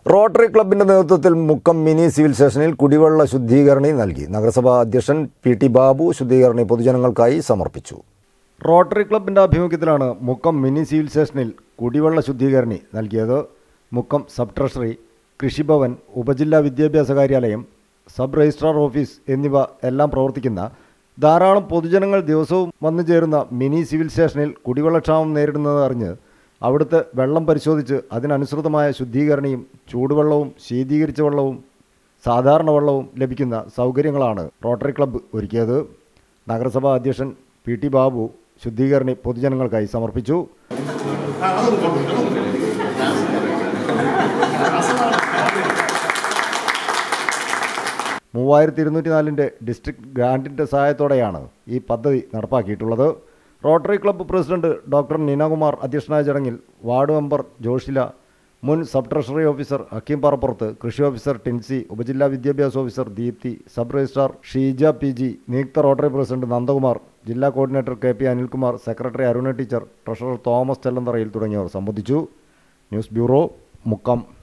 rotary ക്ലബിന്റെ നേതൃത്വത്തിൽ Mukkam mini civil സ്റ്റേഷനിൽ കുടിവെള്ള ശുദ്ധീകരണി നൽകി നഗരസഭാ അധ്യക്ഷൻ പി ടി ബാബു ശുദ്ധീകരണി പൊതുജനങ്ങൾക്കായി സമർപ്പിച്ചു റോട്ടറി ക്ലബിന്റെ ആഭിമുഖ്യത്തിലാണ് മുക്കം മിനി സിവിൽ സ്റ്റേഷനിൽ കുടിവെള്ള ശുദ്ധീകരണി നൽകിയത് മുക്കം സബ് ട്രഷറി കൃഷിഭവൻ ഉപജില്ലാ വിദ്യാഭ്യാസ കാര്യാലയം സബ് രജിസ്ട്രാർ ഓഫീസ് എന്നിവ എല്ലാം പ്രവർത്തിക്കുന്ന ധാരാളം പൊതുജനങ്ങൾ ദിവസവും വന്നു ചേരുന്ന മിനി സിവിൽ സ്റ്റേഷനിൽ കുടിവെള്ളക്ഷാമം നേരിടുന്നത് അറിഞ്ഞ് അവിടുത്തെ വെള്ളം പരിശോധിച്ച് അതിനനുസൃതമായ ശുദ്ധീകരണിയും ചൂടുവെള്ളവും ശീതീകരിച്ച വെള്ളവും സാധാരണ വെള്ളവും ലഭിക്കുന്ന സൗകര്യങ്ങളാണ് റോട്ടറി ക്ലബ്ബ് ഒരുക്കിയത് നഗരസഭാ അധ്യക്ഷൻ പി ടി ബാബു ശുദ്ധീകരണി പൊതുജനങ്ങൾക്കായി സമർപ്പിച്ചു മൂവായിരത്തി ഇരുന്നൂറ്റി നാലിൻ്റെ ഡിസ്ട്രിക്ട് ഗ്രാൻറ്റിൻ്റെ സഹായത്തോടെയാണ് ഈ പദ്ധതി നടപ്പാക്കിയിട്ടുള്ളത് rotary club president doctor Neenakumar അധ്യക്ഷനായ ചടങ്ങിൽ വാർഡ് മെമ്പർ ജോഷില മുൻ സബ് ട്രഷറി ഓഫീസർ ഹക്കീം പാറപ്പുറത്ത് കൃഷി ഓഫീസർ ടിൻസി ഉപജില്ലാ വിദ്യാഭ്യാസ officer Deepthi sub registrar Sheeja P G നിയുക്ത റോട്ടറി പ്രസിഡന്റ് നന്ദകുമാർ ജില്ലാ coordinator K P Anilkumar secretary Aruna teacher treasurer Thomas Chellantharayil തുടങ്ങിയവർ സംബന്ധിച്ചു ന്യൂസ് ബ്യൂറോ മുക്കം